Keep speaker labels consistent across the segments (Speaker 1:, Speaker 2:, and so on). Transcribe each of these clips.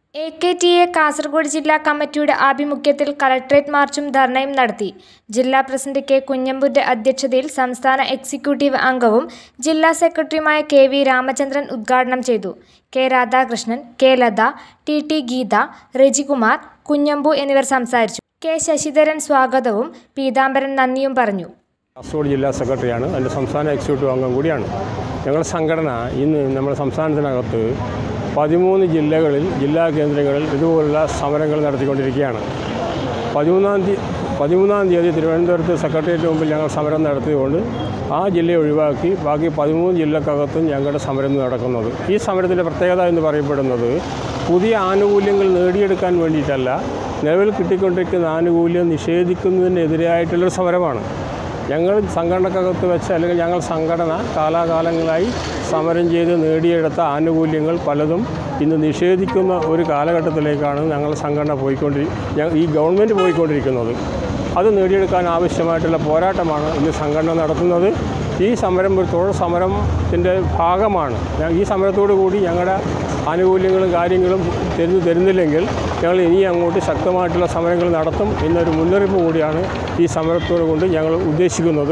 Speaker 1: A K T A Kasaragod ജില്ലാ കമ്മിറ്റിയുടെ ആഭിമുഖ്യത്തിൽ കളക്ട്രേറ്റ് മാർച്ചും ധർണയും നടത്തി ജില്ലാ പ്രസിഡന്റ് കെ കുഞ്ഞമ്പുന്റെ അധ്യക്ഷതയിൽ സംസ്ഥാന എക്സിക്യൂട്ടീവ് അംഗവും ജില്ലാ സെക്രട്ടറിയുമായ കെ വി രാമചന്ദ്രൻ ഉദ്ഘാടനം ചെയ്തു K Radhakrishnan K Latha T T Geetha Rejikumar Kunhambu എന്നിവർ സംസാരിച്ചു കെ ശശിധരൻ സ്വാഗതവും പീതാംബരൻ നന്ദിയും പറഞ്ഞു
Speaker 2: കാസർഗോഡ് ജില്ലാ സെക്രട്ടറിയാണ് അതിൻ്റെ സംസ്ഥാന എക്സിക്യൂട്ടീവ് അംഗം കൂടിയാണ് ഞങ്ങളുടെ സംഘടന ഇന്ന് നമ്മുടെ സംസ്ഥാനത്തിനകത്ത് പതിമൂന്ന് ജില്ലകളിൽ ജില്ലാ കേന്ദ്രങ്ങളിൽ ഇതുപോലുള്ള സമരങ്ങൾ നടത്തിക്കൊണ്ടിരിക്കുകയാണ് പതിമൂന്നാം തീയതി പതിമൂന്നാം തീയതി തിരുവനന്തപുരത്ത് സെക്രട്ടേറിയറ്റ് മുമ്പിൽ ഞങ്ങൾ സമരം നടത്തിയതുകൊണ്ട് ആ ജില്ലയെ ഒഴിവാക്കി ബാക്കി പതിമൂന്ന് ജില്ലക്കകത്തും ഞങ്ങളുടെ സമരം നടക്കുന്നത് ഈ സമരത്തിൻ്റെ പ്രത്യേകത എന്ന് പറയപ്പെടുന്നത് പുതിയ ആനുകൂല്യങ്ങൾ നേടിയെടുക്കാൻ വേണ്ടിയിട്ടല്ല നിലവിൽ കിട്ടിക്കൊണ്ടിരിക്കുന്ന ആനുകൂല്യം നിഷേധിക്കുന്നതിനെതിരായിട്ടുള്ളൊരു സമരമാണ് ഞങ്ങൾ സംഘടനക്കകത്ത് വെച്ച് അല്ലെങ്കിൽ ഞങ്ങൾ സംഘടന കാലാകാലങ്ങളായി സമരം ചെയ്ത് നേടിയെടുത്ത ആനുകൂല്യങ്ങൾ പലതും ഇന്ന് നിഷേധിക്കുന്ന ഒരു കാലഘട്ടത്തിലേക്കാണ് ഞങ്ങൾ സംഘടന പോയിക്കൊണ്ടി ഞ- ഈ ഗവൺമെൻറ് പോയിക്കൊണ്ടിരിക്കുന്നത് അത് നേടിയെടുക്കാൻ ആവശ്യമായിട്ടുള്ള പോരാട്ടമാണ് ഇന്ന് സംഘടന നടത്തുന്നത് ഈ സമരം ഒരു തുടർ സമരത്തിൻ്റെ ഭാഗമാണ് ഞ- ഈ സമരത്തോടു കൂടി ഞങ്ങളുടെ ആനുകൂല്യങ്ങളും കാര്യങ്ങളും തരുന്നു തരുന്നില്ലെങ്കിൽ ഞങ്ങൾ ഇനി അങ്ങോട്ട് ശക്തമായിട്ടുള്ള സമരങ്ങൾ നടത്തും എന്നൊരു മുന്നറിയിപ്പ് കൂടിയാണ് ഈ സമരത്തോട് കൊണ്ട് ഞങ്ങൾ ഉദ്ദേശിക്കുന്നത്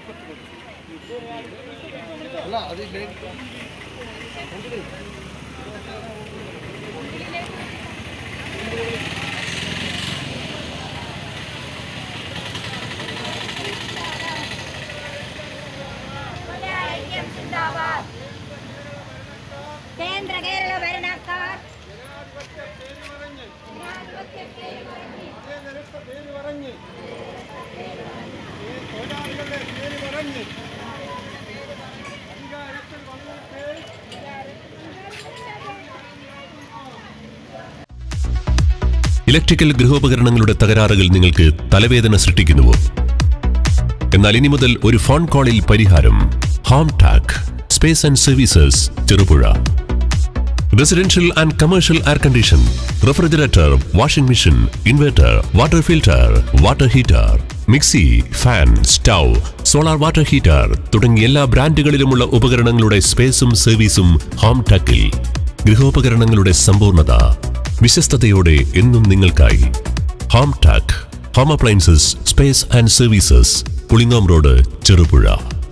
Speaker 3: കേന്ദ്ര കേരള ഭരണക്കാർ
Speaker 4: ഇലക്ട്രിക്കൽ ഗൃഹോപകരണങ്ങളുടെ തകരാറുകൾ നിങ്ങൾക്ക് തലവേദന സൃഷ്ടിക്കുന്നുവോ എന്നാൽ ഇനി മുതൽ ഒരു ഫോൺ കോളിൽ പരിഹാരം home tac space and services Cherupuzha residential and commercial air condition refrigerator washing machine inverter water filter water heater mixie fan stove solar water heater തുടങ്ങിയ എല്ലാ ബ്രാൻഡുകളിലുമുള്ള ഉപകരണങ്ങളുടെ സ്പേസും സർവീസും ഹോം ടാക്കിൽ ഗൃഹോപകരണങ്ങളുടെ സമ്പൂർണ്ണത വിശ്വസ്തയോടെ എന്നും നിങ്ങൾക്കായി home tac home appliances space and services Pulingome road Cherupuzha